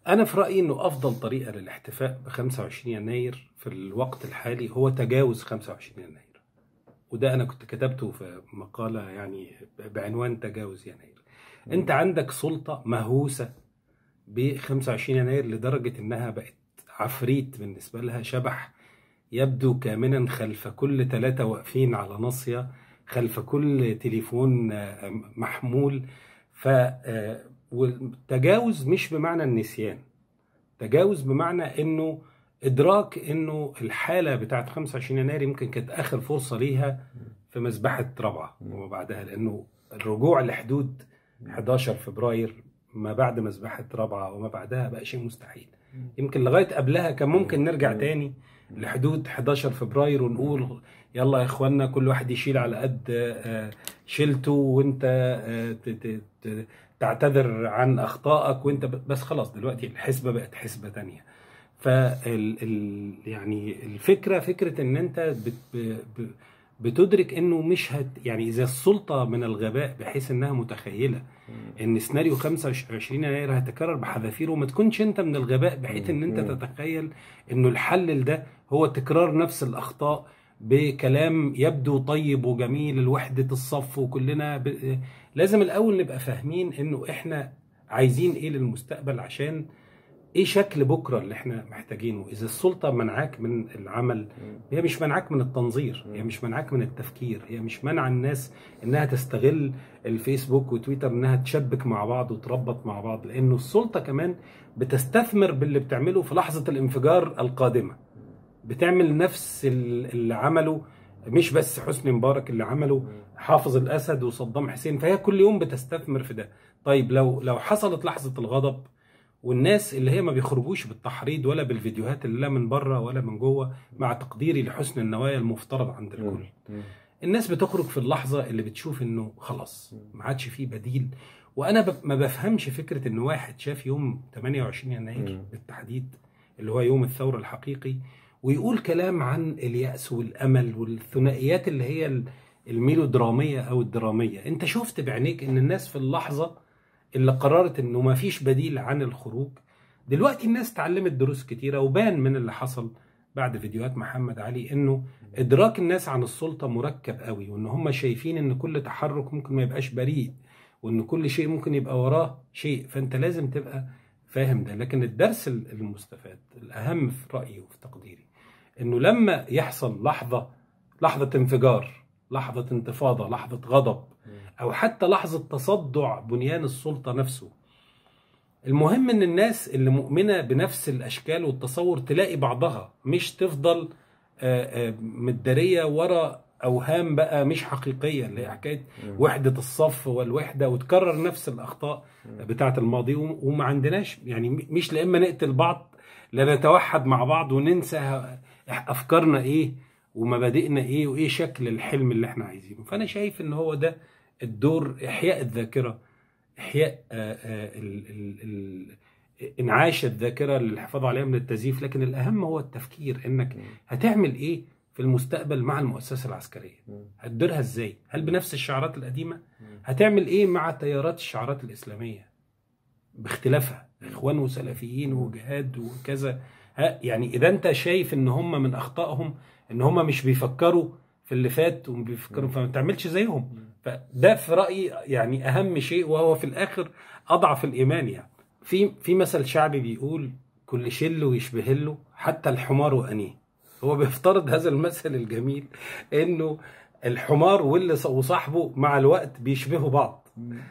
انا في رايي انه افضل طريقه للاحتفاء ب 25 يناير في الوقت الحالي هو تجاوز 25 يناير وده انا كنت كتبته في مقاله يعني بعنوان تجاوز يناير انت عندك سلطه مهووسه ب 25 يناير لدرجه انها بقت عفريت بالنسبه لها شبح يبدو كامنا خلف كل ثلاثه واقفين على ناصيه خلف كل تليفون آه، محمول ف آه، والتجاوز مش بمعنى النسيان تجاوز بمعنى انه ادراك انه الحاله بتاعت 25 يناير يمكن كانت اخر فرصه ليها في مذبحه رابعه وما بعدها لانه الرجوع لحدود 11 فبراير ما بعد مذبحه رابعه وما بعدها بقى شيء مستحيل يمكن لغايه قبلها كان ممكن نرجع تاني لحدود 11 فبراير ونقول يلا يا اخوانا كل واحد يشيل على قد آه، شيلته وانت آه، ت- ت- ت- تعتذر عن اخطائك وانت ب- بس خلاص دلوقتي الحسبه بقت حسبه تانية فال ال يعني الفكره فكره ان انت بت ب- ب- بتدرك انه مش هت يعني اذا السلطه من الغباء بحيث انها متخيله ان سيناريو 25 يناير هيتكرر بحذافيره وما تكونش انت من الغباء بحيث ان انت تتخيل انه الحل لده هو تكرار نفس الاخطاء بكلام يبدو طيب وجميل لوحده الصف وكلنا ب... لازم الاول نبقى فاهمين انه احنا عايزين ايه للمستقبل عشان ايه شكل بكره اللي احنا محتاجينه اذا السلطه منعاك من العمل هي مش منعاك من التنظير هي مش منعاك من التفكير هي مش منع الناس انها تستغل الفيسبوك وتويتر انها تشبك مع بعض وتربط مع بعض لانه السلطه كمان بتستثمر باللي بتعمله في لحظه الانفجار القادمه بتعمل نفس ال- اللي عمله مش بس حسني مبارك اللي عمله حافظ الاسد وصدام حسين فهي كل يوم بتستثمر في ده طيب لو لو حصلت لحظه الغضب والناس اللي هي ما بيخرجوش بالتحريض ولا بالفيديوهات اللي لا من بره ولا من جوه مع تقديري لحسن النوايا المفترض عند الكل الناس بتخرج في اللحظه اللي بتشوف انه خلاص ما عادش فيه بديل وانا ب... ما بفهمش فكره ان واحد شاف يوم 28 يناير بالتحديد اللي هو يوم الثوره الحقيقي ويقول كلام عن اليأس والامل والثنائيات اللي هي ال- الميلودراميه او الدراميه انت شفت بعينيك ان الناس في اللحظه اللي قررت انه ما فيش بديل عن الخروج دلوقتي الناس اتعلمت دروس كتيره وبان من اللي حصل بعد فيديوهات محمد علي انه ادراك الناس عن السلطه مركب قوي وان هم شايفين ان كل تحرك ممكن ما يبقاش بريء وان كل شيء ممكن يبقى وراه شيء فانت لازم تبقى فاهم ده لكن الدرس المستفاد الاهم في رايي وفي تقديري انه لما يحصل لحظه لحظه انفجار لحظه انتفاضه لحظه غضب او حتى لحظه تصدع بنيان السلطه نفسه المهم ان الناس اللي مؤمنه بنفس الاشكال والتصور تلاقي بعضها مش تفضل آه، آه، متداريه ورا اوهام بقى مش حقيقيه اللي هي حكايه وحده الصف والوحده وتكرر نفس الاخطاء بتاعه الماضي وم- وما عندناش يعني م- مش لا اما نقتل بعض لا نتوحد مع بعض وننسى ه- افكارنا ايه ومبادئنا ايه وايه شكل الحلم اللي احنا عايزينه فانا شايف ان هو ده الدور احياء الذاكره احياء آه، آه، ال- ال- ال- انعاش الذاكره للحفاظ عليها من التزييف لكن الاهم هو التفكير انك هتعمل ايه في المستقبل مع المؤسسه العسكريه هتديرها ازاي هل بنفس الشعارات القديمه هتعمل ايه مع تيارات الشعارات الاسلاميه باختلافها اخوان وسلفيين وجهاد وكذا ها يعني اذا انت شايف ان هم من اخطائهم ان هم مش بيفكروا في اللي فات وبيفكروا فما تعملش زيهم فده في رايي يعني اهم شيء وهو في الاخر اضعف الايمان يعني في في مثل شعبي بيقول كل شل ويشبه له حتى الحمار وانيه هو بيفترض هذا المثل الجميل انه الحمار واللي وصاحبه مع الوقت بيشبهوا بعض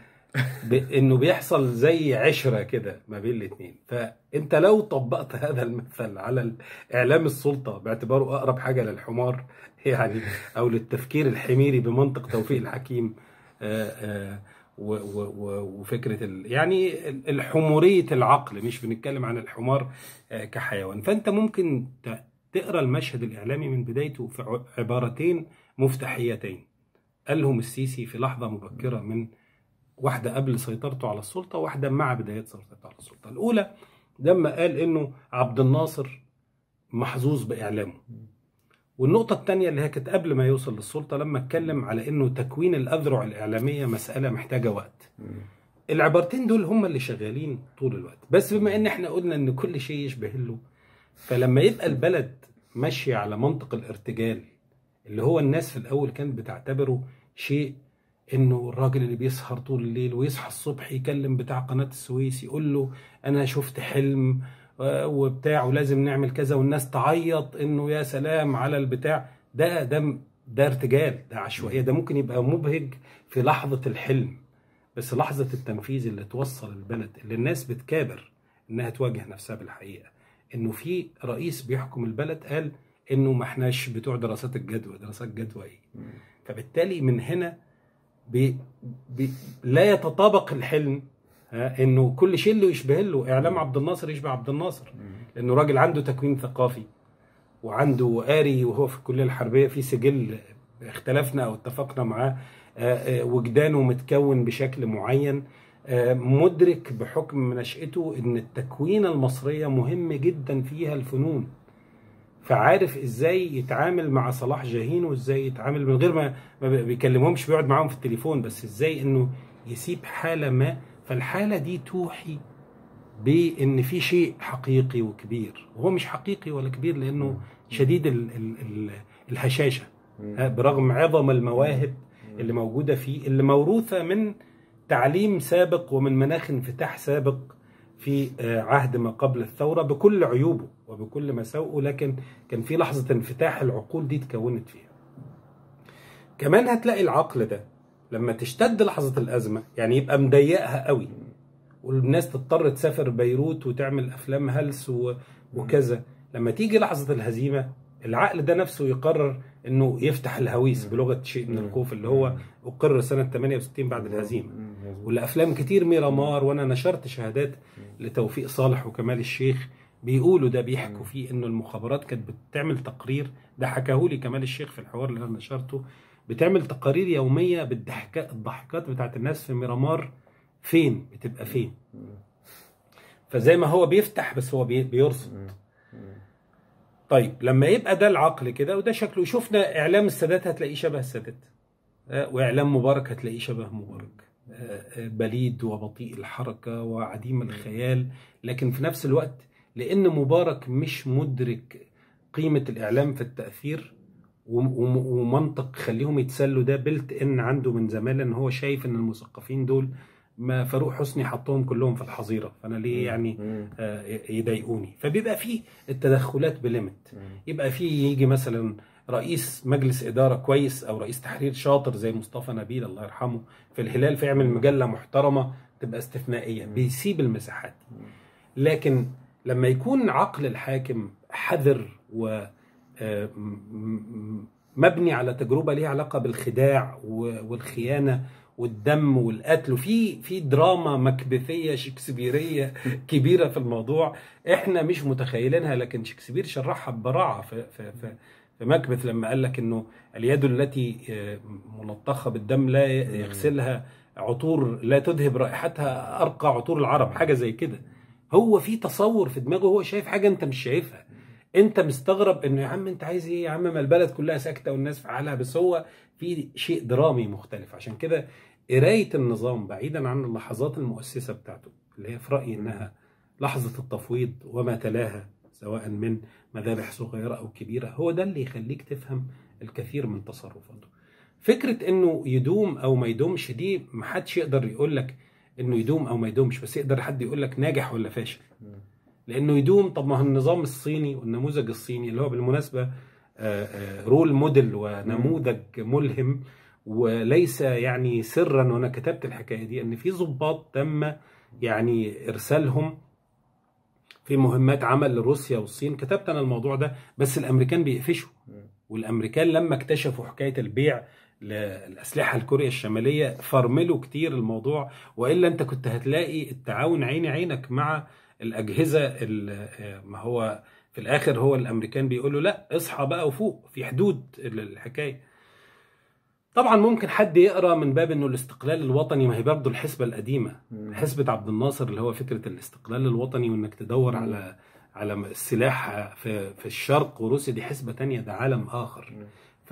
ب- انه بيحصل زي عشره كده ما بين الاثنين فانت لو طبقت هذا المثل على اعلام السلطه باعتباره اقرب حاجه للحمار يعني او للتفكير الحميري بمنطق توفيق الحكيم آه، آه، و- و- و- وفكره ال... يعني ال- الحموريه العقل مش بنتكلم عن الحمار آه، كحيوان فانت ممكن ت- تقرا المشهد الاعلامي من بدايته في ع- عبارتين مفتاحيتين قالهم السيسي في لحظه مبكره من واحدة قبل سيطرته على السلطة واحدة مع بداية سيطرته على السلطة الأولى لما قال إنه عبد الناصر محظوظ بإعلامه والنقطة الثانية اللي هي كانت قبل ما يوصل للسلطة لما اتكلم على إنه تكوين الأذرع الإعلامية مسألة محتاجة وقت العبارتين دول هم اللي شغالين طول الوقت بس بما ان احنا قلنا ان كل شيء يشبه له فلما يبقى البلد ماشيه على منطق الارتجال اللي هو الناس في الاول كانت بتعتبره شيء انه الراجل اللي بيسهر طول الليل ويصحى الصبح يكلم بتاع قناه السويس يقول له انا شفت حلم آه، وبتاع ولازم نعمل كذا والناس تعيط انه يا سلام على البتاع ده ده ده ارتجال ده عشوائيه ده ممكن يبقى مبهج في لحظه الحلم بس لحظه التنفيذ اللي توصل البلد اللي الناس بتكابر انها تواجه نفسها بالحقيقه انه في رئيس بيحكم البلد قال انه ما احناش بتوع دراسات الجدوى دراسات جدوى ايه فبالتالي من هنا بي بي لا يتطابق الحلم ها انه كل شيء له يشبه له اعلام عبد الناصر يشبه عبد الناصر لانه راجل عنده تكوين ثقافي وعنده قاري وهو في الكليه الحربيه في سجل اختلفنا او اتفقنا معاه آه، آه، وجدانه متكون بشكل معين آه، مدرك بحكم نشأته ان التكوين المصريه مهم جدا فيها الفنون فعارف ازاي يتعامل مع صلاح جاهين وازاي يتعامل من غير ما ما بيكلمهمش بيقعد معاهم في التليفون بس ازاي انه يسيب حاله ما فالحاله دي توحي بان في شيء حقيقي وكبير وهو مش حقيقي ولا كبير لانه شديد ال ال ال الهشاشه ها، برغم عظم المواهب اللي موجوده فيه اللي موروثه من تعليم سابق ومن مناخ انفتاح سابق في آه، عهد ما قبل الثوره بكل عيوبه وبكل مساوئه لكن كان في لحظه انفتاح العقول دي اتكونت فيها. كمان هتلاقي العقل ده لما تشتد لحظه الازمه يعني يبقى مضيقها قوي والناس تضطر تسافر بيروت وتعمل افلام هلس و- وكذا لما تيجي لحظه الهزيمه العقل ده نفسه يقرر انه يفتح الهويس بلغه شيء من الخوف اللي هو اقر سنه 68 بعد الهزيمه والافلام كتير ميرامار وانا نشرت شهادات لتوفيق صالح وكمال الشيخ بيقولوا ده بيحكوا فيه انه المخابرات كانت بتعمل تقرير ده حكاه لي كمال الشيخ في الحوار اللي انا نشرته بتعمل تقارير يوميه بالضحكات الضحكات بتاعت الناس في ميرامار فين بتبقى فين فزي ما هو بيفتح بس هو بي- بيرصد طيب لما يبقى ده العقل كده وده شكله شفنا اعلام السادات هتلاقيه شبه السادات آه، واعلام مبارك هتلاقيه شبه مبارك آه، آه، بليد وبطيء الحركه وعديم الخيال لكن في نفس الوقت لان مبارك مش مدرك قيمه الاعلام في التاثير وم- وم- ومنطق خليهم يتسلوا ده بلت ان عنده من زمان ان هو شايف ان المثقفين دول ما فاروق حسني حطهم كلهم في الحظيره فانا ليه يعني آه، يضايقوني فبيبقى فيه التدخلات بليمت يبقى فيه يجي مثلا رئيس مجلس اداره كويس او رئيس تحرير شاطر زي مصطفى نبيل الله يرحمه في الهلال فيعمل مجله محترمه تبقى استثنائيه بيسيب المساحات دي. لكن لما يكون عقل الحاكم حذر و آه، م- م- مبني على تجربه ليها علاقه بالخداع و- والخيانه والدم والقتل وفي في دراما مكبثيه شكسبيريه كبيره في الموضوع احنا مش متخيلينها لكن شكسبير شرحها ببراعه في في في في مكبث لما قال لك انه اليد التي آه، ملطخه بالدم لا يغسلها عطور لا تذهب رائحتها ارقى عطور العرب حاجه زي كده هو في تصور في دماغه هو شايف حاجه انت مش شايفها انت مستغرب انه يا عم انت عايز ايه يا عم ما البلد كلها ساكته والناس في حالها بس هو في شيء درامي مختلف عشان كده قرايه النظام بعيدا عن اللحظات المؤسسه بتاعته اللي هي في رايي انها لحظه التفويض وما تلاها سواء من مذابح صغيره او كبيره هو ده اللي يخليك تفهم الكثير من تصرفاته فكره انه يدوم او ما يدومش دي محدش يقدر يقول لك انه يدوم او ما يدومش بس يقدر حد يقول لك ناجح ولا فاشل لانه يدوم طب ما هو النظام الصيني والنموذج الصيني اللي هو بالمناسبه آه، آه، رول موديل ونموذج ملهم وليس يعني سرا وانا كتبت الحكايه دي ان في ضباط تم يعني ارسالهم في مهمات عمل لروسيا والصين كتبت انا الموضوع ده بس الامريكان بيقفشوا والامريكان لما اكتشفوا حكايه البيع للاسلحه لكوريا الشماليه فرملوا كتير الموضوع والا انت كنت هتلاقي التعاون عيني عينك مع الاجهزه ال- ما هو في الاخر هو الامريكان بيقولوا لا اصحى بقى وفوق في حدود الحكايه طبعا ممكن حد يقرا من باب انه الاستقلال الوطني ما هي برضه الحسبه القديمه حسبه عبد الناصر اللي هو فكره الاستقلال الوطني وانك تدور على على السلاح في في الشرق وروسيا دي حسبه تانية ده عالم اخر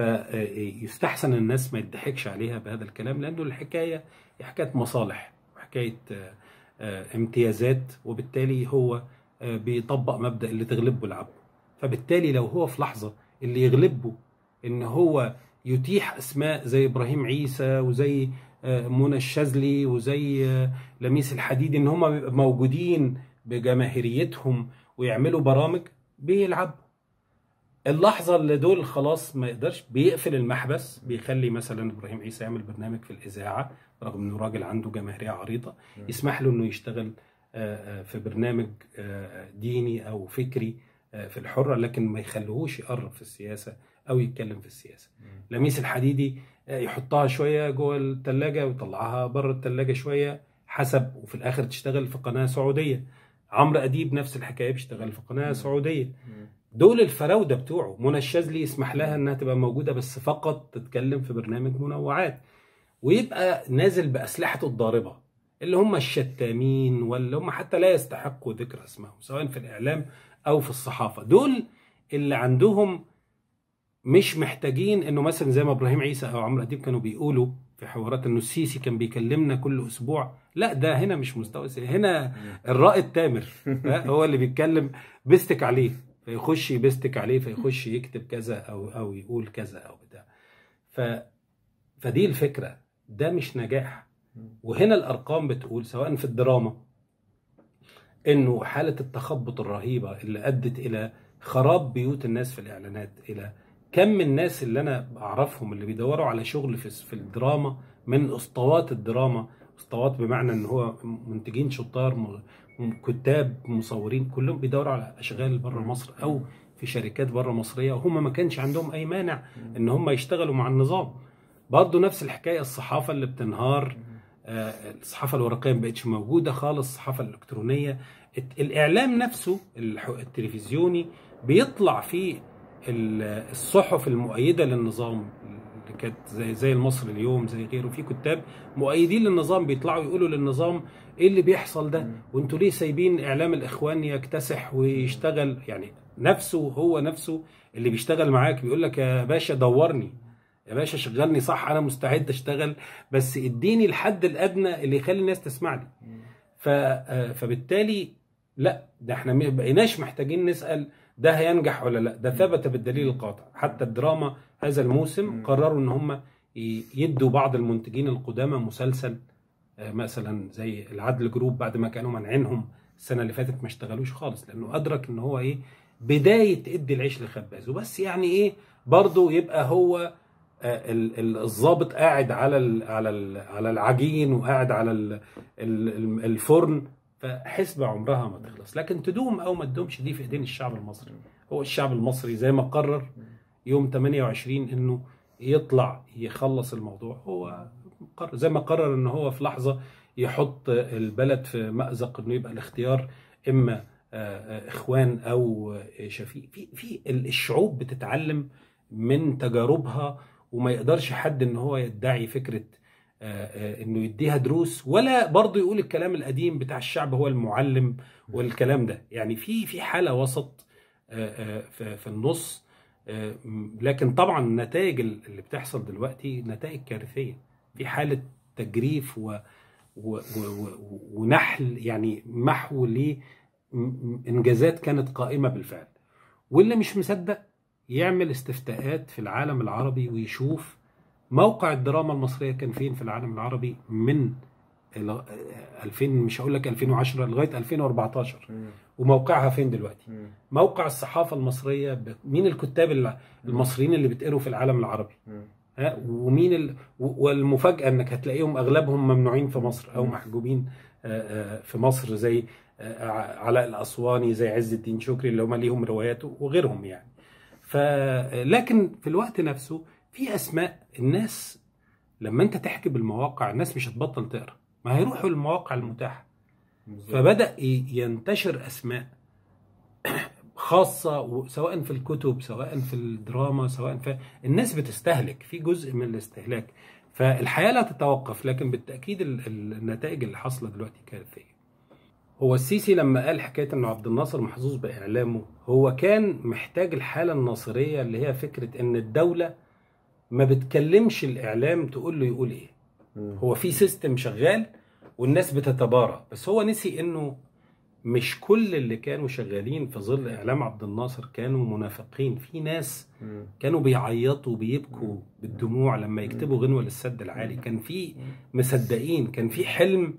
فيستحسن الناس ما يضحكش عليها بهذا الكلام لانه الحكايه هي حكايه مصالح حكايه آه، آه، امتيازات وبالتالي هو آه، بيطبق مبدا اللي تغلبه العبه فبالتالي لو هو في لحظه اللي يغلبه ان هو يتيح اسماء زي ابراهيم عيسى وزي آه، منى الشاذلي وزي آه، لميس الحديدي ان هم بيبقوا موجودين بجماهيريتهم ويعملوا برامج بيلعبوا اللحظة اللي دول خلاص ما يقدرش بيقفل المحبس بيخلي مثلا ابراهيم عيسى يعمل برنامج في الاذاعة رغم انه راجل عنده جماهيرية عريضة يسمح له انه يشتغل آه، آه، في برنامج آه، ديني او فكري آه، في الحرة لكن ما يخليهوش يقرب في السياسة او يتكلم في السياسة لميس الحديدي آه، يحطها شوية جوه التلاجة ويطلعها بره التلاجة شوية حسب وفي الاخر تشتغل في قناة سعودية عمرو اديب نفس الحكاية بيشتغل في قناة سعودية دول الفراوده بتوعه منى الشاذلي يسمح لها انها تبقى موجوده بس فقط تتكلم في برنامج منوعات ويبقى نازل باسلحته الضاربه اللي هم الشتامين واللي هم حتى لا يستحقوا ذكر اسمائهم سواء في الاعلام او في الصحافه دول اللي عندهم مش محتاجين انه مثلا زي ما ابراهيم عيسى او عمرو اديب كانوا بيقولوا في حوارات انه السيسي كان بيكلمنا كل اسبوع لا ده هنا مش مستوى سياسي. هنا الرائد تامر هو اللي بيتكلم بيستك عليه فيخش يبستك عليه فيخش يكتب كذا او او يقول كذا او بتاع ف فدي الفكره ده مش نجاح وهنا الارقام بتقول سواء في الدراما انه حاله التخبط الرهيبه اللي ادت الى خراب بيوت الناس في الاعلانات الى كم الناس اللي انا اعرفهم اللي بيدوروا على شغل في في الدراما من اسطوات الدراما اسطوات بمعنى ان هو منتجين شطار م- م- كتاب مصورين كلهم بيدوروا على اشغال بره مصر او في شركات بره مصريه وهم ما كانش عندهم اي مانع ان هم يشتغلوا مع النظام برضه نفس الحكايه الصحافه اللي بتنهار آه، الصحافه الورقيه ما بقتش موجوده خالص الصحافه الالكترونيه الت- الاعلام نفسه الح- التلفزيوني بيطلع فيه ال- الصحف المؤيده للنظام اللي كانت زي زي المصري اليوم زي غيره في كتاب مؤيدين للنظام بيطلعوا يقولوا للنظام ايه اللي بيحصل ده وانتوا ليه سايبين اعلام الاخوان يكتسح ويشتغل يعني نفسه هو نفسه اللي بيشتغل معاك بيقول لك يا باشا دورني يا باشا شغلني صح انا مستعد اشتغل بس اديني الحد الادنى اللي يخلي الناس تسمعني ف آه، فبالتالي لا ده احنا ما بقيناش محتاجين نسال ده هينجح ولا لا ده ثبت بالدليل القاطع حتى الدراما هذا الموسم قرروا ان هم ي- يدوا بعض المنتجين القدامى مسلسل آه، مثلا زي العدل جروب بعد ما كانوا منعينهم السنه اللي فاتت ما اشتغلوش خالص لانه ادرك ان هو ايه بدايه ادي العيش لخباز وبس يعني ايه برضه يبقى هو آه، ال- ال- الضابط قاعد على ال على ال على العجين وقاعد على ال ال الفرن فحسبة عمرها ما تخلص لكن تدوم او ما تدومش دي في ايدين الشعب المصري هو الشعب المصري زي ما قرر يوم 28 انه يطلع يخلص الموضوع هو قرر زي ما قرر ان هو في لحظه يحط البلد في مأزق انه يبقى الاختيار اما آه، آه، اخوان او آه، شفيق في في الشعوب بتتعلم من تجاربها وما يقدرش حد ان هو يدعي فكره آه، آه، انه يديها دروس ولا برضه يقول الكلام القديم بتاع الشعب هو المعلم والكلام ده يعني في في حاله وسط آه، آه، في في النص آه، م- لكن طبعا النتائج اللي بتحصل دلوقتي نتائج كارثيه في حاله تجريف و و و و ونحل يعني محو لانجازات كانت قائمه بالفعل واللي مش مصدق يعمل استفتاءات في العالم العربي ويشوف موقع الدراما المصريه كان فين في العالم العربي من ال- 2000 مش هقول لك 2010 لغايه 2014 وموقعها فين دلوقتي موقع الصحافه المصريه ب- مين الكتاب الع- المصريين اللي بتقروا في العالم العربي ها ومين ال... و- والمفاجاه انك هتلاقيهم اغلبهم ممنوعين في مصر او محجوبين آه، آه، في مصر زي آه، ع- علاء الاسواني زي عز الدين شكري اللي هم ليهم رواياته وغيرهم يعني ف لكن في الوقت نفسه في اسماء الناس لما انت تحكي بالمواقع الناس مش هتبطل تقرا ما هيروحوا للمواقع المتاحه فبدا ي- ينتشر اسماء خاصه و- سواء في الكتب سواء في الدراما سواء في الناس بتستهلك في جزء من الاستهلاك فالحياه لا تتوقف لكن بالتاكيد ال- ال- النتائج اللي حاصله دلوقتي كارثيه هو السيسي لما قال حكايه انه عبد الناصر محظوظ باعلامه هو كان محتاج الحاله الناصريه اللي هي فكره ان الدوله ما بتكلمش الاعلام تقول له يقول ايه هو في سيستم شغال والناس بتتبارى بس هو نسي انه مش كل اللي كانوا شغالين في ظل اعلام عبد الناصر كانوا منافقين في ناس مم. كانوا بيعيطوا بيبكوا بالدموع لما يكتبوا غنوة للسد العالي كان في مصدقين كان في حلم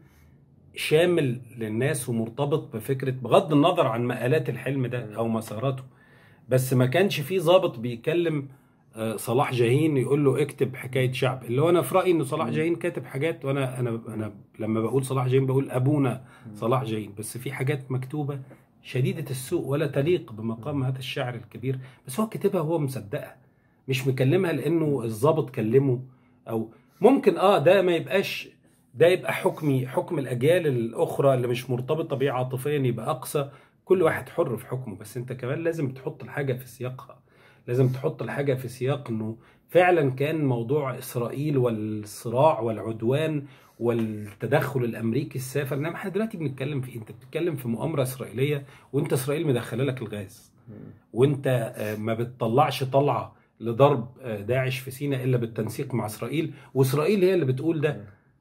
شامل للناس ومرتبط بفكرة بغض النظر عن مقالات الحلم ده أو مساراته بس ما كانش في ضابط بيكلم آه، صلاح جاهين يقول له اكتب حكاية شعب اللي هو أنا في رأيي إنه صلاح جاهين كاتب حاجات وأنا أنا أنا لما بقول صلاح جاهين بقول أبونا صلاح جاهين بس في حاجات مكتوبة شديدة السوء ولا تليق بمقام هذا الشاعر الكبير بس هو كاتبها وهو مصدقها مش مكلمها لانه الضابط كلمه او ممكن اه ده ما يبقاش ده يبقى حكمي حكم الاجيال الاخرى اللي مش مرتبطه بيه عاطفيا يبقى اقصى كل واحد حر في حكمه بس انت كمان لازم تحط الحاجه في سياقها لازم تحط الحاجه في سياق انه فعلا كان موضوع اسرائيل والصراع والعدوان والتدخل الامريكي السافر انما احنا دلوقتي بنتكلم في إيه؟ انت بتتكلم في مؤامره اسرائيليه وانت اسرائيل مدخله لك الغاز وانت آه، ما بتطلعش طلعه لضرب آه، داعش في سيناء الا بالتنسيق مع اسرائيل واسرائيل هي اللي بتقول ده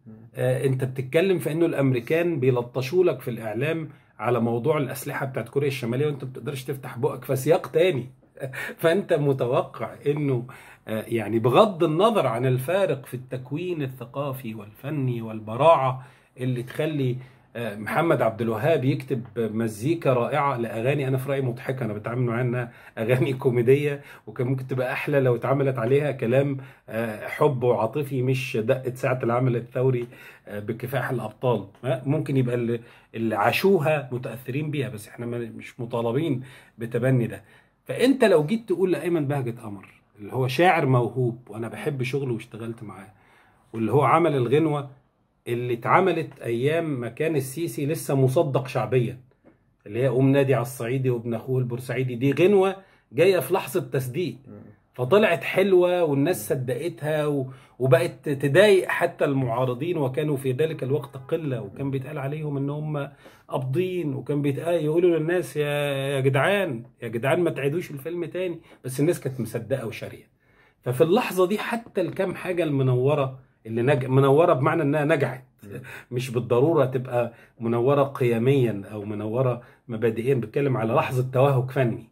آه، انت بتتكلم في انه الامريكان بيلطشوا لك في الاعلام على موضوع الاسلحه بتاعت كوريا الشماليه وانت ما بتقدرش تفتح بقك في سياق تاني فانت متوقع انه آه، يعني بغض النظر عن الفارق في التكوين الثقافي والفني والبراعه اللي تخلي آه، محمد عبد الوهاب يكتب مزيكا رائعه لاغاني انا في رايي مضحكه انا بتعامل معاها انها اغاني كوميديه وكان ممكن تبقى احلى لو اتعملت عليها كلام آه، حب وعاطفي مش دقه ساعه العمل الثوري آه، بكفاح الابطال آه، ممكن يبقى اللي اللي عاشوها متاثرين بيها بس احنا ما- مش مطالبين بتبني ده فانت لو جيت تقول لايمن بهجت قمر اللي هو شاعر موهوب وانا بحب شغله واشتغلت معاه واللي هو عمل الغنوه اللي اتعملت ايام ما كان السيسي لسه مصدق شعبيا اللي هي ام نادي على الصعيدي وابن اخوه البورسعيدي دي غنوه جايه في لحظه تصديق فطلعت حلوه والناس صدقتها و... وبقت تضايق حتى المعارضين وكانوا في ذلك الوقت قله وكان بيتقال عليهم ان هم قابضين وكان بيتقال يقولوا للناس يا يا جدعان يا جدعان ما تعيدوش الفيلم تاني بس الناس كانت مصدقه وشاريه ففي اللحظه دي حتى الكام حاجه المنوره اللي نج... منوره بمعنى انها نجحت مش بالضروره تبقى منوره قيميا او منوره مبادئيا بتكلم على لحظه توهج فني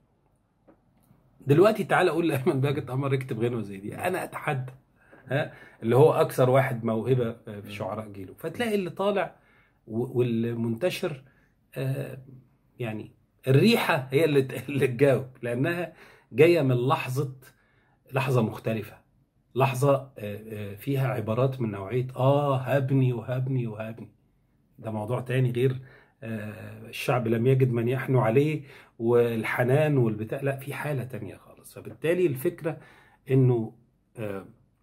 دلوقتي تعالى اقول لايمن باجت قمر اكتب غنوه زي دي انا اتحدى ها اللي هو اكثر واحد موهبه في شعراء جيله فتلاقي اللي طالع و- والمنتشر آه، يعني الريحه هي اللي ت- اللي تجاوب لانها جايه من لحظه لحظه مختلفه لحظه آه، آه، فيها عبارات من نوعيه اه هبني وهبني وهبني ده موضوع تاني غير آه، الشعب لم يجد من يحنو عليه والحنان والبتاع لا في حاله تانية خالص فبالتالي الفكره انه آه،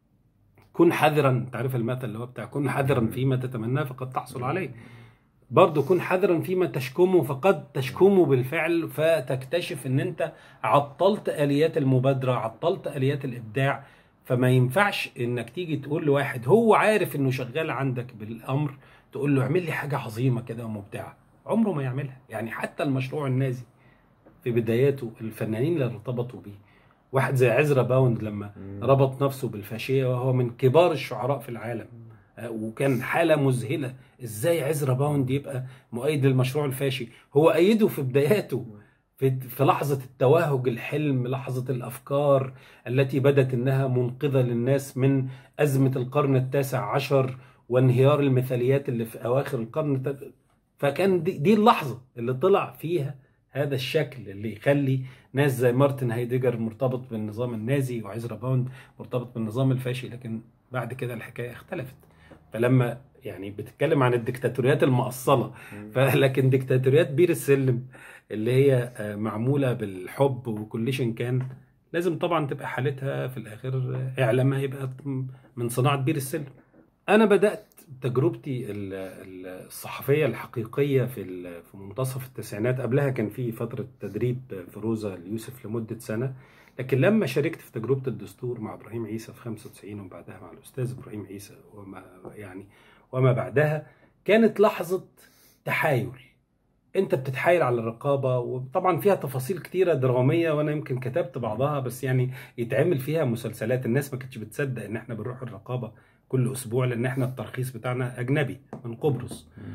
كن حذرا انت عارف المثل اللي هو بتاع كن حذرا فيما تتمناه فقد تحصل عليه برضه كن حذرا فيما تشكمه فقد تشكمه بالفعل فتكتشف ان انت عطلت اليات المبادره عطلت اليات الابداع فما ينفعش انك تيجي تقول لواحد هو عارف انه شغال عندك بالامر تقول له اعمل لي حاجه عظيمه كده ومبدعه عمره ما يعملها يعني حتى المشروع النازي في بداياته الفنانين اللي ارتبطوا بيه واحد زي عزرا باوند لما ربط نفسه بالفاشيه وهو من كبار الشعراء في العالم آه، وكان حاله مذهله ازاي عزرا باوند يبقى مؤيد للمشروع الفاشي هو ايده في بداياته في في لحظه التوهج الحلم لحظه الافكار التي بدت انها منقذه للناس من ازمه القرن التاسع عشر وانهيار المثاليات اللي في اواخر القرن الت- فكان دي, دي اللحظه اللي طلع فيها هذا الشكل اللي يخلي ناس زي مارتن هايدجر مرتبط بالنظام النازي وعزرا باوند مرتبط بالنظام الفاشي لكن بعد كده الحكايه اختلفت فلما يعني بتتكلم عن الدكتاتوريات المقصله فلكن دكتاتوريات بير السلم اللي هي آه، معموله بالحب وكلشن كان لازم طبعا تبقى حالتها في الاخر آه، اعلامها يبقى من صناعه بير السلم انا بدات تجربتي ال- ال- الصحفيه الحقيقيه في ال- في منتصف التسعينات قبلها كان في فتره تدريب في روزا اليوسف لمده سنه لكن لما شاركت في تجربه الدستور مع ابراهيم عيسى في 95 وبعدها مع الاستاذ ابراهيم عيسى وما يعني وما بعدها كانت لحظه تحايل انت بتتحايل على الرقابه وطبعا فيها تفاصيل كتيره دراميه وانا يمكن كتبت بعضها بس يعني يتعمل فيها مسلسلات الناس ما كانتش بتصدق ان احنا بنروح الرقابه كل اسبوع لان احنا الترخيص بتاعنا اجنبي من قبرص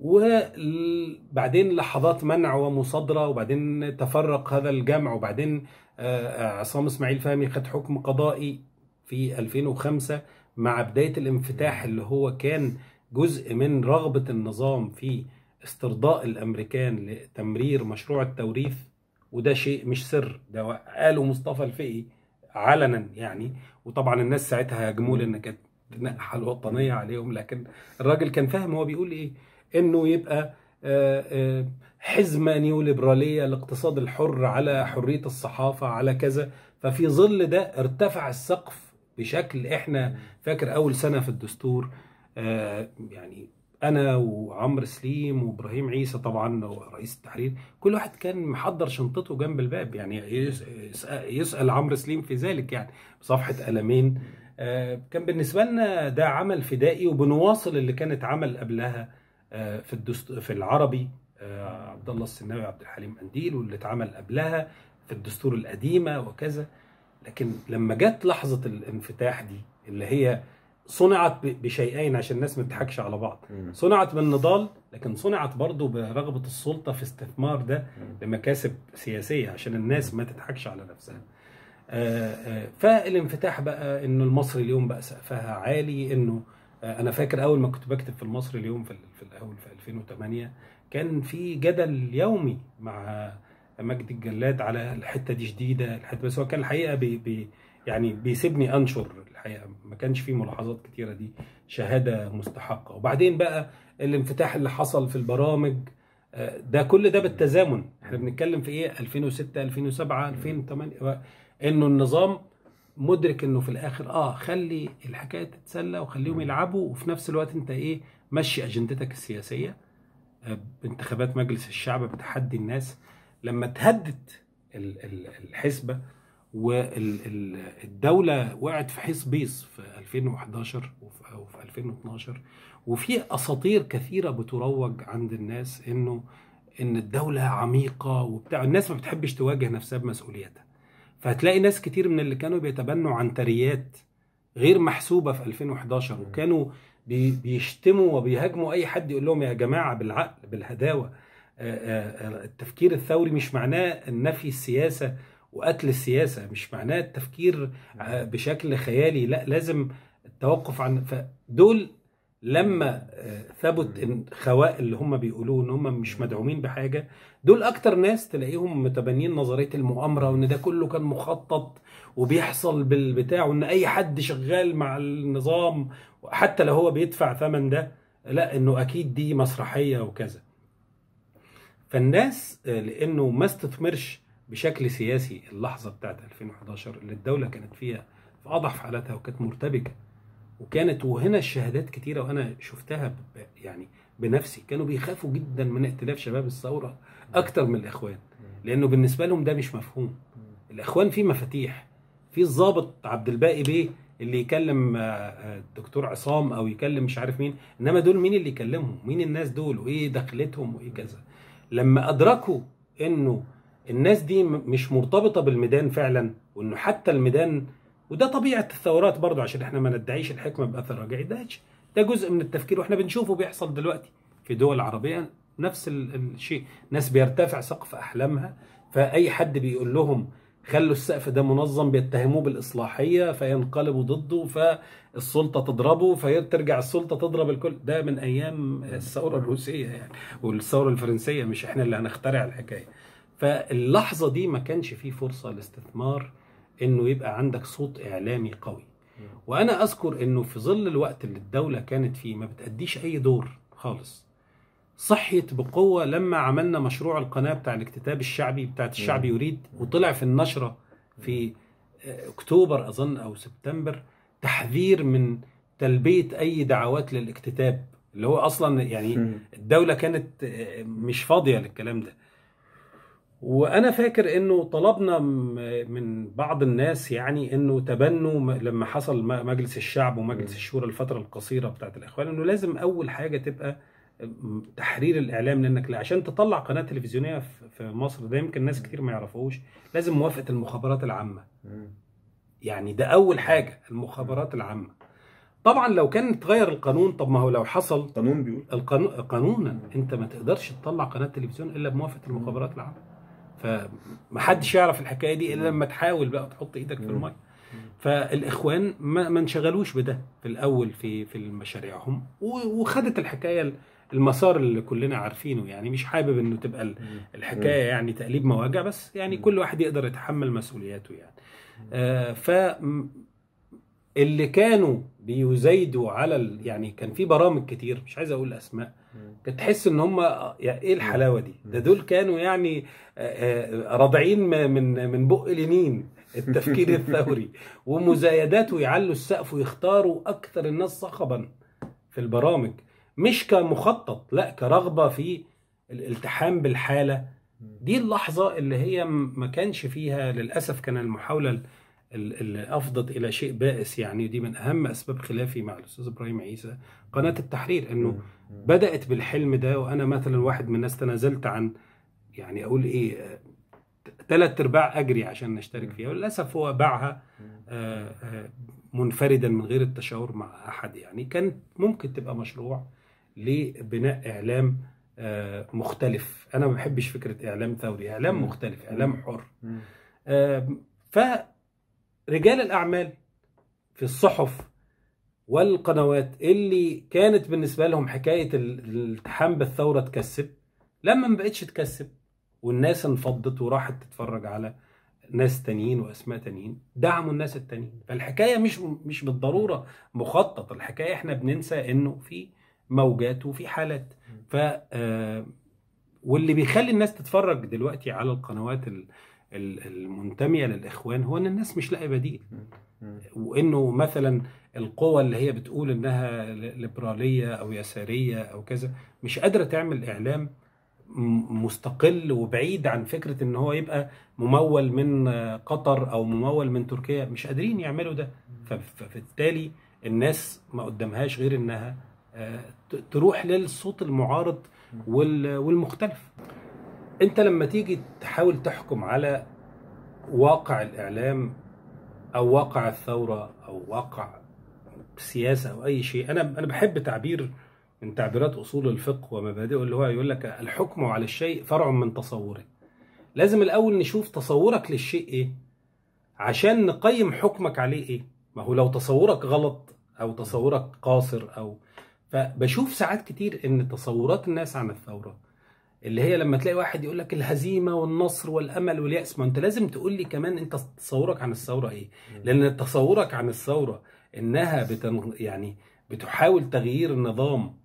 وبعدين لحظات منع ومصادره وبعدين تفرق هذا الجمع وبعدين آه، عصام اسماعيل فهمي خد حكم قضائي في 2005 مع بدايه الانفتاح اللي هو كان جزء من رغبه النظام في استرضاء الامريكان لتمرير مشروع التوريث وده شيء مش سر ده قاله مصطفى الفقي علنا يعني وطبعا الناس ساعتها هاجموه لان كانت الناحيه الوطنيه عليهم لكن الراجل كان فاهم هو بيقول ايه انه يبقى آه، آه، حزمه نيوليبراليه الاقتصاد الحر على حريه الصحافه على كذا ففي ظل ده ارتفع السقف بشكل احنا فاكر اول سنه في الدستور آه، يعني انا وعمرو سليم وابراهيم عيسى طبعا رئيس التحرير كل واحد كان محضر شنطته جنب الباب يعني يسال عمرو سليم في ذلك يعني بصفحه قلمين آه، كان بالنسبه لنا ده عمل فدائي وبنواصل اللي كانت عمل قبلها آه، في الدست... في العربي آه، عبد الله السناوي عبد الحليم قنديل واللي اتعمل قبلها في الدستور القديمه وكذا لكن لما جت لحظه الانفتاح دي اللي هي صنعت بشيئين عشان الناس ما تضحكش على بعض صنعت بالنضال لكن صنعت برضه برغبه السلطه في استثمار ده لمكاسب سياسيه عشان الناس ما تضحكش على نفسها آه، آه، فالانفتاح بقى انه المصري اليوم بقى سقفها عالي انه آه، انا فاكر اول ما كنت بكتب في المصري اليوم في في الاول في 2008 كان في جدل يومي مع مجدي الجلاد على الحته دي شديده الحته بس هو كان الحقيقه بي بي يعني بيسيبني انشر الحقيقه ما كانش فيه ملاحظات كتيره دي شهاده مستحقه وبعدين بقى الانفتاح اللي حصل في البرامج ده كل ده بالتزامن احنا بنتكلم في ايه 2006 2007 2008 انه النظام مدرك انه في الاخر اه خلي الحكايه تتسلى وخليهم يلعبوا وفي نفس الوقت انت ايه مشي اجندتك السياسيه آه، بانتخابات مجلس الشعب بتحدي الناس لما تهدت الحسبه والدوله وقعت في حيص بيص في 2011 وفي 2012 وفي اساطير كثيره بتروج عند الناس انه ان الدوله عميقه وبتاع الناس ما بتحبش تواجه نفسها بمسؤوليتها فهتلاقي ناس كتير من اللي كانوا بيتبنوا عنتريات غير محسوبه في 2011 وكانوا بيشتموا وبيهاجموا اي حد يقول لهم يا جماعه بالعقل بالهداوه التفكير الثوري مش معناه نفي السياسه وقتل السياسه مش معناه التفكير بشكل خيالي لا لازم التوقف عن فدول لما آه، ثبت ان خواء اللي هم بيقولوه ان هم مش مدعومين بحاجه دول اكتر ناس تلاقيهم متبنيين نظريه المؤامره وان ده كله كان مخطط وبيحصل بالبتاع وان اي حد شغال مع النظام حتى لو هو بيدفع ثمن ده لا انه اكيد دي مسرحيه وكذا فالناس آه، لانه ما استثمرش بشكل سياسي اللحظه بتاعت 2011 اللي الدوله كانت فيها في اضعف حالاتها وكانت مرتبكه وكانت وهنا الشهادات كتيره وانا شفتها يعني بنفسي كانوا بيخافوا جدا من ائتلاف شباب الثوره اكتر من الاخوان لانه بالنسبه لهم ده مش مفهوم الاخوان في مفاتيح في الضابط عبد الباقي بيه اللي يكلم الدكتور آه، عصام او يكلم مش عارف مين انما دول مين اللي يكلمهم مين الناس دول وايه دخلتهم وايه كذا لما ادركوا انه الناس دي مش مرتبطه بالميدان فعلا وانه حتى الميدان وده طبيعه الثورات برضو عشان احنا ما ندعيش الحكمه باثر رجعي ده ده جزء من التفكير واحنا بنشوفه بيحصل دلوقتي في دول عربيه نفس الشيء ناس بيرتفع سقف احلامها فاي حد بيقول لهم خلوا السقف ده منظم بيتهموه بالاصلاحيه فينقلبوا ضده فالسلطه تضربه فترجع السلطه تضرب الكل ده من ايام الثوره الروسيه يعني والثوره الفرنسيه مش احنا اللي هنخترع الحكايه فاللحظه دي ما كانش فيه فرصه لاستثمار انه يبقى عندك صوت اعلامي قوي وانا اذكر انه في ظل الوقت اللي الدوله كانت فيه ما بتاديش اي دور خالص صحيت بقوه لما عملنا مشروع القناه بتاع الاكتتاب الشعبي بتاعت الشعب يريد وطلع في النشره في اكتوبر اظن او سبتمبر تحذير من تلبيه اي دعوات للاكتتاب اللي هو اصلا يعني الدوله كانت مش فاضيه للكلام ده وانا فاكر انه طلبنا من بعض الناس يعني انه تبنوا لما حصل مجلس الشعب ومجلس الشورى الفتره القصيره بتاعت الاخوان انه لازم اول حاجه تبقى تحرير الاعلام لانك عشان تطلع قناه تلفزيونيه في مصر ده يمكن ناس كتير ما يعرفوش لازم موافقه المخابرات العامه يعني ده اول حاجه المخابرات العامه طبعا لو كان اتغير القانون طب ما هو لو حصل قانون بيقول القانون قانونا انت ما تقدرش تطلع قناه تلفزيون الا بموافقه المخابرات العامه فمحدش يعرف الحكايه دي الا لما تحاول بقى تحط ايدك في مم. الميه فالاخوان ما ما انشغلوش بده في الاول في في مشاريعهم و- وخدت الحكايه المسار اللي كلنا عارفينه يعني مش حابب انه تبقى ال- الحكايه يعني تقليب مواجع بس يعني مم. كل واحد يقدر يتحمل مسؤولياته يعني آه ف م- اللي كانوا بيزايدوا على ال... يعني كان في برامج كتير مش عايز اقول اسماء كنت تحس ان هم يعني ايه الحلاوه دي ده دول كانوا يعني آه، آه، راضعين م- من من بق لنين التفكير الثوري ومزايداته يعلوا السقف ويختاروا اكثر الناس صخبا في البرامج مش كمخطط لا كرغبه في الالتحام بالحاله دي اللحظه اللي هي م- ما كانش فيها للاسف كان المحاوله ال- ال- اللي افضت الى شيء بائس يعني دي من اهم اسباب خلافي مع الاستاذ ابراهيم عيسى قناه التحرير انه بدات بالحلم ده وانا مثلا واحد من الناس تنازلت عن يعني اقول ايه ثلاث ارباع اجري عشان نشترك فيها وللاسف هو باعها آه، آه، منفردا من غير التشاور مع احد يعني كان ممكن تبقى مشروع لبناء اعلام آه، مختلف انا ما بحبش فكره اعلام ثوري اعلام مم. مختلف اعلام حر آم، فرجال الأعمال في الصحف والقنوات اللي كانت بالنسبة لهم حكاية ال- الالتحام بالثورة تكسب لما ما بقتش تكسب والناس انفضت وراحت تتفرج على ناس تانيين واسماء تانيين دعموا الناس التانيين فالحكايه مش مش بالضروره مخطط الحكايه احنا بننسى انه في موجات وفي حالات ف آه، واللي بيخلي الناس تتفرج دلوقتي على القنوات ال- ال- المنتميه للاخوان هو ان الناس مش لاقي بديل وانه مثلا القوى اللي هي بتقول انها ليبراليه او يساريه او كذا مش قادره تعمل اعلام م- مستقل وبعيد عن فكره ان هو يبقى ممول من آه، قطر او ممول من تركيا مش قادرين يعملوا ده ف- فبالتالي الناس ما قدامهاش غير انها آه، ت- تروح للصوت المعارض وال- والمختلف انت لما تيجي تحاول تحكم على واقع الاعلام او واقع الثوره او واقع السياسه او اي شيء انا انا بحب تعبير من تعبيرات اصول الفقه ومبادئه اللي هو يقول لك الحكم على الشيء فرع من تصوره لازم الاول نشوف تصورك للشيء ايه عشان نقيم حكمك عليه ايه ما هو لو تصورك غلط او تصورك قاصر او فبشوف ساعات كتير ان تصورات الناس عن الثوره اللي هي لما تلاقي واحد يقول لك الهزيمه والنصر والامل والياس ما انت لازم تقول لي كمان انت تصورك عن الثوره ايه لان تصورك عن الثوره انها بتن يعني بتحاول تغيير النظام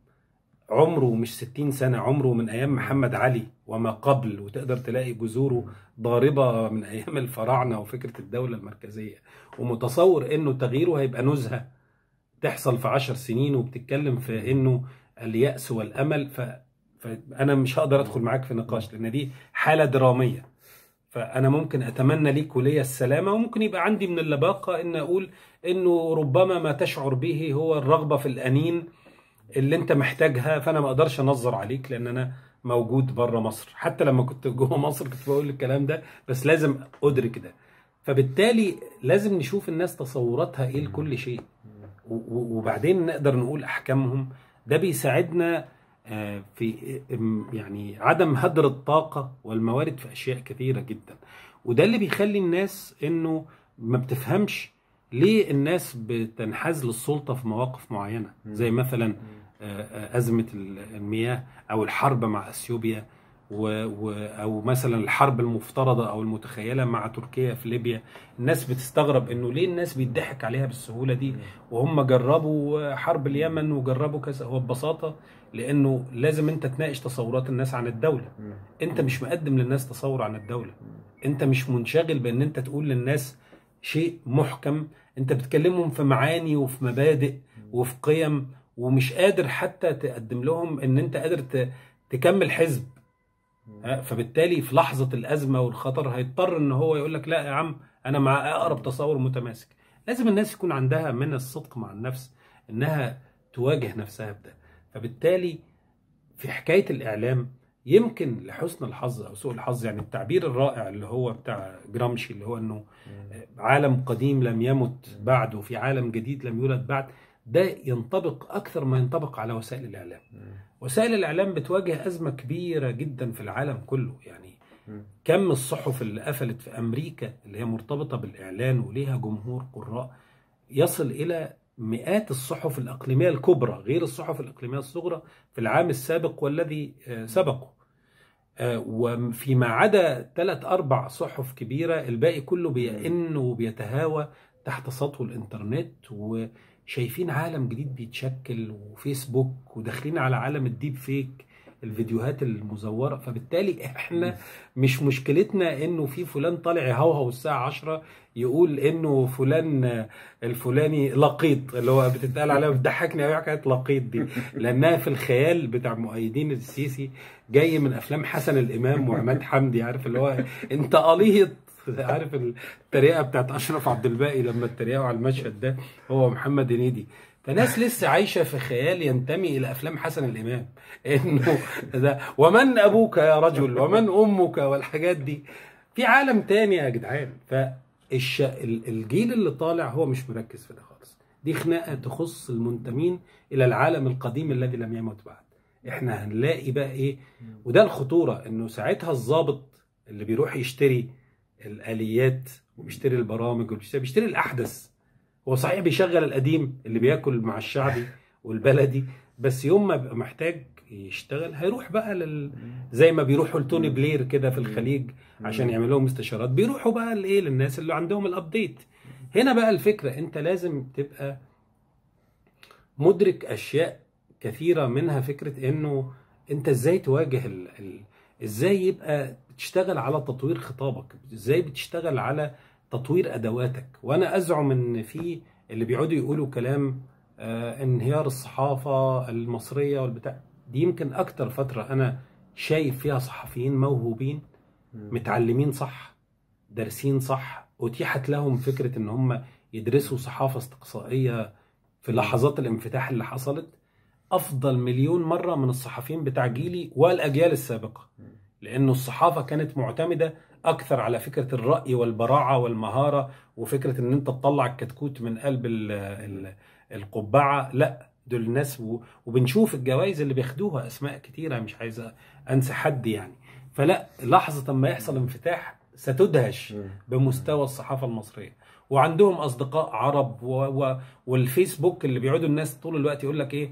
عمره مش 60 سنه عمره من ايام محمد علي وما قبل وتقدر تلاقي جذوره ضاربه من ايام الفراعنه وفكره الدوله المركزيه ومتصور انه تغييره هيبقى نزهه تحصل في عشر سنين وبتتكلم في انه اليأس والامل ف... فانا مش هقدر ادخل معاك في نقاش لان دي حاله دراميه فانا ممكن اتمنى ليك وليا السلامه وممكن يبقى عندي من اللباقه ان اقول انه ربما ما تشعر به هو الرغبه في الانين اللي انت محتاجها فانا ما اقدرش انظر عليك لان انا موجود بره مصر حتى لما كنت جوه مصر كنت بقول الكلام ده بس لازم ادرك ده فبالتالي لازم نشوف الناس تصوراتها ايه لكل شيء و- و- وبعدين نقدر نقول احكامهم ده بيساعدنا آه، في آم، يعني عدم هدر الطاقه والموارد في اشياء كثيره جدا وده اللي بيخلي الناس انه ما بتفهمش ليه الناس بتنحاز للسلطه في مواقف معينه زي مثلا آه، آه، ازمه المياه او الحرب مع اثيوبيا و... و... او مثلا الحرب المفترضه او المتخيله مع تركيا في ليبيا الناس بتستغرب انه ليه الناس بيضحك عليها بالسهوله دي وهم جربوا حرب اليمن وجربوا كذا هو ببساطه لانه لازم انت تناقش تصورات الناس عن الدوله انت مش مقدم للناس تصور عن الدوله انت مش منشغل بان انت تقول للناس شيء محكم انت بتكلمهم في معاني وفي مبادئ وفي قيم ومش قادر حتى تقدم لهم ان انت قادر ت- تكمل حزب ها، فبالتالي في لحظة الأزمة والخطر هيضطر إن هو يقول لك لا يا عم أنا مع أقرب تصور متماسك لازم الناس يكون عندها من الصدق مع النفس إنها تواجه نفسها بده فبالتالي في حكاية الإعلام يمكن لحسن الحظ أو سوء الحظ يعني التعبير الرائع اللي هو بتاع جرامشي اللي هو إنه عالم قديم لم يمت بعد وفي عالم جديد لم يولد بعد ده ينطبق اكثر ما ينطبق على وسائل الاعلام وسائل الاعلام بتواجه ازمه كبيره جدا في العالم كله يعني كم الصحف اللي قفلت في امريكا اللي هي مرتبطه بالاعلان وليها جمهور قراء يصل الى مئات الصحف الاقليميه الكبرى غير الصحف الاقليميه الصغرى في العام السابق والذي آه، سبقه آه، وفيما عدا ثلاث اربع صحف كبيره الباقي كله بيئن وبيتهاوى تحت سطو الانترنت وشايفين عالم جديد بيتشكل وفيسبوك وداخلين على عالم الديب فيك الفيديوهات المزوره فبالتالي احنا مش مشكلتنا انه في فلان طالع يهوهو الساعه 10 يقول انه فلان الفلاني لقيط اللي هو بتتقال عليها بتضحكني قوي حكايه لقيط دي لانها في الخيال بتاع مؤيدين السيسي جاي من افلام حسن الامام وعماد حمدي عارف اللي هو انت قليط عارف التريقه بتاعت اشرف عبد الباقي لما اتريقوا على المشهد ده هو محمد هنيدي فناس لسه عايشه في خيال ينتمي الى افلام حسن الامام انه ده ومن ابوك يا رجل ومن امك والحاجات دي في عالم تاني يا جدعان فالش الجيل اللي طالع هو مش مركز في ده خالص دي خناقه تخص المنتمين الى العالم القديم الذي لم يمت بعد احنا هنلاقي بقى ايه وده الخطوره انه ساعتها الضابط اللي بيروح يشتري الاليات وبيشتري البرامج وبيشتري بيشتري الاحدث هو صحيح بيشغل القديم اللي بياكل مع الشعبي والبلدي بس يوم ما بيبقى محتاج يشتغل هيروح بقى لل... زي ما بيروحوا لتوني بلير كده في الخليج عشان يعمل لهم استشارات بيروحوا بقى لايه للناس اللي عندهم الابديت هنا بقى الفكره انت لازم تبقى مدرك اشياء كثيره منها فكره انه انت ازاي تواجه ال... ال... ازاي يبقى بتشتغل على تطوير خطابك ازاي بتشتغل على تطوير ادواتك وانا ازعم ان في اللي بيقعدوا يقولوا كلام آه انهيار الصحافه المصريه والبتاع دي يمكن اكتر فتره انا شايف فيها صحفيين موهوبين متعلمين صح دارسين صح اتيحت لهم فكره ان هم يدرسوا صحافه استقصائيه في لحظات الانفتاح اللي حصلت افضل مليون مره من الصحفيين بتاع جيلي والاجيال السابقه لانه الصحافه كانت معتمده اكثر على فكره الراي والبراعه والمهاره وفكره ان انت تطلع الكتكوت من قلب ال ال القبعه لا دول الناس وبنشوف الجوائز اللي بياخدوها اسماء كتيره مش عايز انسى حد يعني فلا لحظه ما يحصل انفتاح ستدهش بمستوى الصحافه المصريه وعندهم اصدقاء عرب و... و... والفيسبوك اللي بيقعدوا الناس طول الوقت يقول لك ايه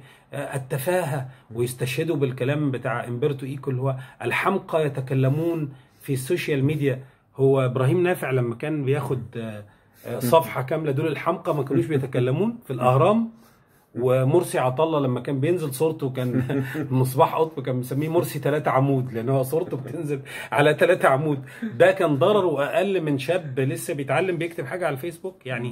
التفاهه ويستشهدوا بالكلام بتاع امبرتو ايكو اللي هو الحمقى يتكلمون في السوشيال ميديا هو ابراهيم نافع لما كان بياخد آه، آه، صفحه كامله دول الحمقى ما كانوش بيتكلمون في الاهرام ومرسي عطله لما كان بينزل صورته كان مصباح قطب كان مسميه مرسي ثلاثة عمود لان هو صورته بتنزل على ثلاثة عمود ده كان ضرره اقل من شاب لسه بيتعلم بيكتب حاجه على الفيسبوك يعني